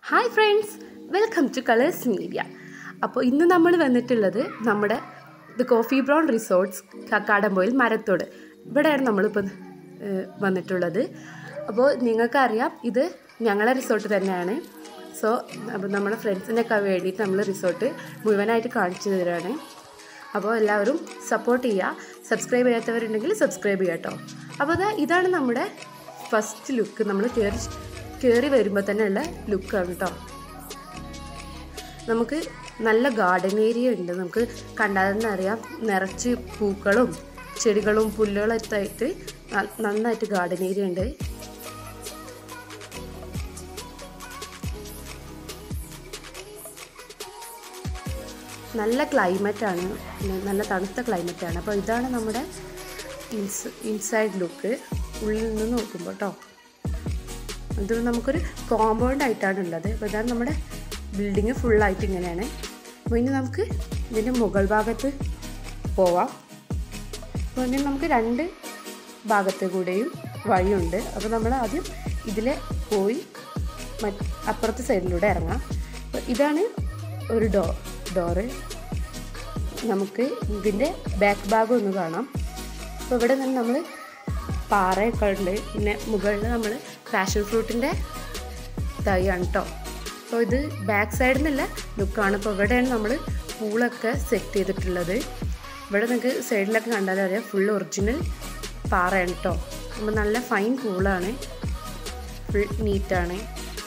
hi friends welcome to Colors media അപ്പോൾ ഇന്ന് നമ്മൾ വന്നിട്ടുള്ളത് നമ്മുടെ the coffee brown resorts Kakkadampoyil Marathodu ഇവിടെയാണ് നമ്മളിപ്പോൾ ഏഹ്, വന്നിട്ടുള്ളത് അപ്പോൾ നിങ്ങൾക്കറിയാം ഇത് ഞങ്ങളെ റിസോർട്ട് തന്നെയാണ് സോ അപ്പോൾ നമ്മുടെ ഫ്രണ്ട്സിനൊക്കെ വേണ്ടിയിട്ട് നമ്മൾ റിസോർട്ട് മുഴുവനായിട്ട് കാണിച്ചു തരാണ് അപ്പോൾ എല്ലാവരും സപ്പോർട്ട് ചെയ്യുക സബ്സ്ക്രൈബ് ചെയ്യാത്തവരുണ്ടെങ്കിൽ സബ്സ്ക്രൈബ് ചെയ്യുക കേട്ടോ അപ്പോൾ അതാ ഇതാണ് നമ്മുടെ ഫസ്റ്റ് ലുക്ക് നമ്മൾ കയറി കയറി വരുമ്പോൾ തന്നെ ഉള്ള ലുക്കാണ് കേട്ടോ നമുക്ക് നല്ല ഗാർഡൻ ഏരിയ ഉണ്ട് നമുക്ക് കണ്ടാൽ തന്നെ അറിയാം നിറച്ച് പൂക്കളും ചെടികളും പുല്ലുകളൊക്കെ ആയിട്ട് ന- നന്നായിട്ട് ഗാർഡൻ ഏരിയ ഉണ്ട് നല്ല ക്ലൈമറ്റാണ് നല്ല തണുത്ത ക്ലൈമറ്റാണ് അപ്പോൾ ഇതാണ് നമ്മുടെ ഇൻസ് ഇൻസൈഡ് ലുക്ക് ഉള്ളിൽ നിന്ന് നോക്കുമ്പോൾ കേട്ടോ ഇത് നമുക്കൊരു കോമ്പൗണ്ട് ആയിട്ടാണ് ഉള്ളത് അപ്പോൾ ഇതാണ് നമ്മുടെ ബിൽഡിങ് ഫുള്ളായിട്ട് ഇങ്ങനെയാണ് അപ്പോൾ ഇനി നമുക്ക് ഇതിൻ്റെ മുകൾ ഭാഗത്ത് പോവാം അപ്പോൾ ഇനി നമുക്ക് രണ്ട് ഭാഗത്ത് കൂടെയും വഴിയുണ്ട് അപ്പോൾ നമ്മൾ ആദ്യം ഇതിൽ പോയി മറ്റ് അപ്പുറത്തെ സൈഡിലൂടെ ഇറങ്ങാം അപ്പോൾ ഇതാണ് ഒരു ഡോ ഡോറ് നമുക്ക് ഇതിൻ്റെ ബാക്ക് ഭാഗം ഒന്ന് കാണാം അപ്പോൾ ഇവിടെ നിന്ന് നമ്മൾ പാറയൊക്കെ ഉണ്ട് പിന്നെ മുകളിൽ നമ്മൾ പാഷൻ ഫ്രൂട്ടിൻ്റെ തൈയാണ് കേട്ടോ അപ്പോൾ ഇത് ബാക്ക് സൈഡിൽ നിന്നുള്ള ലുക്കാണ് അപ്പോൾ ഇവിടെയാണ് നമ്മൾ പൂളൊക്കെ സെറ്റ് ചെയ്തിട്ടുള്ളത് ഇവിടെ നിങ്ങൾക്ക് സൈഡിലൊക്കെ കണ്ടാൽ അറിയാം ഫുൾ ഒറിജിനൽ പാറയാണ് കേട്ടോ അപ്പോൾ നല്ല ഫൈൻ പൂളാണ് ഫുൾ നീറ്റാണ്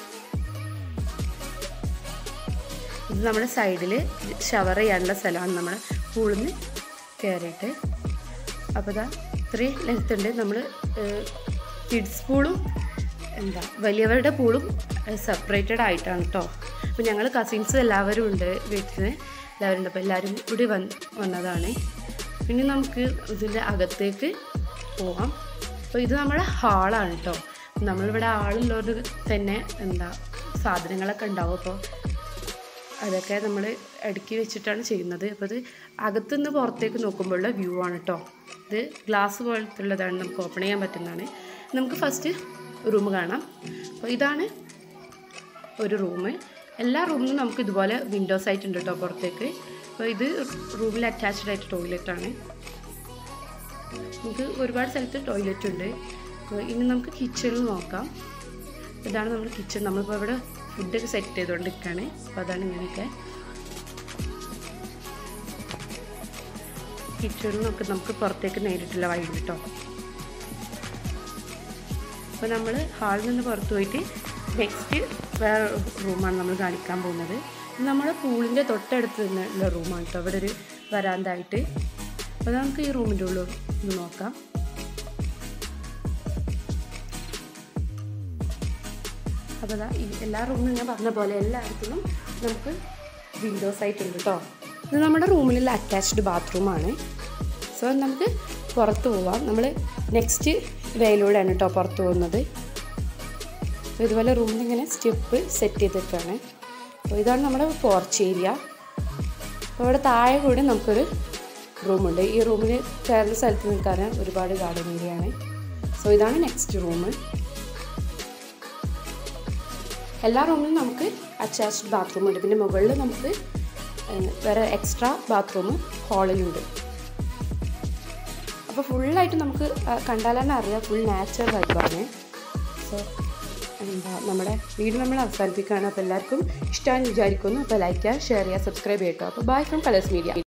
ഇത് നമ്മുടെ സൈഡിൽ ഷവർ ചെയ്യാനുള്ള സ്ഥലമാണ് നമ്മുടെ പൂളിൽ നിന്ന് കയറിയിട്ട് അപ്പോൾ ഇതാ ഇത്രയും ലെങ്ത് ഉണ്ട് നമ്മൾ കിഡ്സ് പൂളും എന്താ വലിയവരുടെ പൂളും സെപ്പറേറ്റഡ് ആയിട്ടാണ് കേട്ടോ അപ്പോൾ ഞങ്ങൾ കസിൻസ് എല്ലാവരും ഉണ്ട് വീട്ടിൽ എല്ലാവരും ഉണ്ട് അപ്പോൾ എല്ലാവരും കൂടി വന്ന് വന്നതാണ് പിന്നെ നമുക്ക് ഇതിൻ്റെ അകത്തേക്ക് പോവാം അപ്പോൾ ഇത് നമ്മുടെ ഹാളാണ് കേട്ടോ നമ്മളിവിടെ ആളുള്ളവർ തന്നെ എന്താ സാധനങ്ങളൊക്കെ ഉണ്ടാവും അപ്പോൾ അതൊക്കെ നമ്മൾ അടുക്കി വെച്ചിട്ടാണ് ചെയ്യുന്നത് അപ്പോൾ ഇത് അകത്തുനിന്ന് പുറത്തേക്ക് നോക്കുമ്പോഴുള്ള വ്യൂ ആണ് കേട്ടോ ഇത് ഗ്ലാസ് പോലത്തുള്ളതാണ് നമുക്ക് ഓപ്പൺ ചെയ്യാൻ പറ്റുന്നതാണ് നമുക്ക് ഫസ്റ്റ് റൂം കാണാം അപ്പോൾ ഇതാണ് ഒരു റൂം എല്ലാ റൂമിലും നമുക്ക് ഇതുപോലെ വിൻഡോസ് ആയിട്ടുണ്ട് കേട്ടോ പുറത്തേക്ക് അപ്പോൾ ഇത് റൂമിൽ അറ്റാച്ച്ഡ് ആയിട്ട് ടോയ്ലറ്റാണ് നമുക്ക് ഒരുപാട് സ്ഥലത്ത് ടോയ്ലറ്റ് ഉണ്ട് അപ്പോൾ ഇനി നമുക്ക് കിച്ചണിൽ നോക്കാം ഇതാണ് നമ്മുടെ കിച്ചൺ നമ്മളിപ്പോൾ ഇവിടെ ഫുഡൊക്കെ സെറ്റ് ചെയ്തുകൊണ്ട് നിൽക്കുകയാണ് അപ്പോൾ അതാണ് ഇങ്ങനെയൊക്കെ കിച്ചണിൽ നോക്കി നമുക്ക് പുറത്തേക്ക് നേരിട്ടുള്ള വഴി കേട്ടോ അപ്പോൾ നമ്മൾ ഹാളിൽ നിന്ന് പുറത്ത് പോയിട്ട് നെക്സ്റ്റ് വേറെ റൂമാണ് നമ്മൾ കാണിക്കാൻ പോകുന്നത് ഇത് നമ്മുടെ പൂളിൻ്റെ തൊട്ടടുത്ത് നിന്നുള്ള റൂമാണ് കേട്ടോ അവിടെ ഒരു വരാന്തായിട്ട് അപ്പോൾ നമുക്ക് ഈ റൂമിൻ്റെ ഉള്ളിൽ ഒന്ന് നോക്കാം അപ്പോൾ അതാ ഈ എല്ലാ റൂമിലും ഞാൻ പറഞ്ഞ പോലെ എല്ലായിടത്തും നമുക്ക് വിൻഡോസ് ആയിട്ടുണ്ട് കേട്ടോ ഇത് നമ്മുടെ റൂമിലുള്ള അറ്റാച്ച്ഡ് ബാത്റൂമാണ് സോ നമുക്ക് പുറത്ത് പോവാം നമ്മൾ നെക്സ്റ്റ് വേയിലൂടെയാണ് കേട്ടോ പുറത്ത് പോകുന്നത് അപ്പോൾ ഇതുപോലെ റൂമിൽ ഇങ്ങനെ സ്റ്റെപ്പ് സെറ്റ് ചെയ്തിട്ടാണ് അപ്പോൾ ഇതാണ് നമ്മുടെ പോർച്ച് ഏരിയ അപ്പോൾ ഇവിടെ താഴെ കൂടി നമുക്കൊരു റൂമുണ്ട് ഈ റൂമിൽ കയറുന്ന സ്ഥലത്ത് നിൽക്കാൻ ഒരുപാട് ഗാർഡൻ ഏരിയയാണ് സോ ഇതാണ് നെക്സ്റ്റ് റൂം എല്ലാ റൂമിലും നമുക്ക് അറ്റാച്ച്ഡ് ബാത്റൂം ഉണ്ട് പിന്നെ മുകളിൽ നമുക്ക് ഏഹ്, വേറെ എക്സ്ട്രാ ബാത്റൂം ഹാളിലുണ്ട് അപ്പോൾ ഫുള്ളായിട്ട് നമുക്ക് ആ, കണ്ടാൽ തന്നെ അറിയാം ഫുൾ നാച്ചുറൽ വൈബാണ് സോ എന്താ നമ്മുടെ വീട് നമ്മൾ അവസാനിപ്പിക്കുകയാണ് അപ്പോൾ എല്ലാവർക്കും ഇഷ്ടമാണെന്ന് വിചാരിക്കുന്നു അപ്പോൾ ലൈക്ക് ചെയ്യുക ഷെയർ ചെയ്യുക സബ്സ്ക്രൈബ് ചെയ്യട്ടോ അപ്പോൾ ബൈ ഫ്രം കളേഴ്സ് മീഡിയ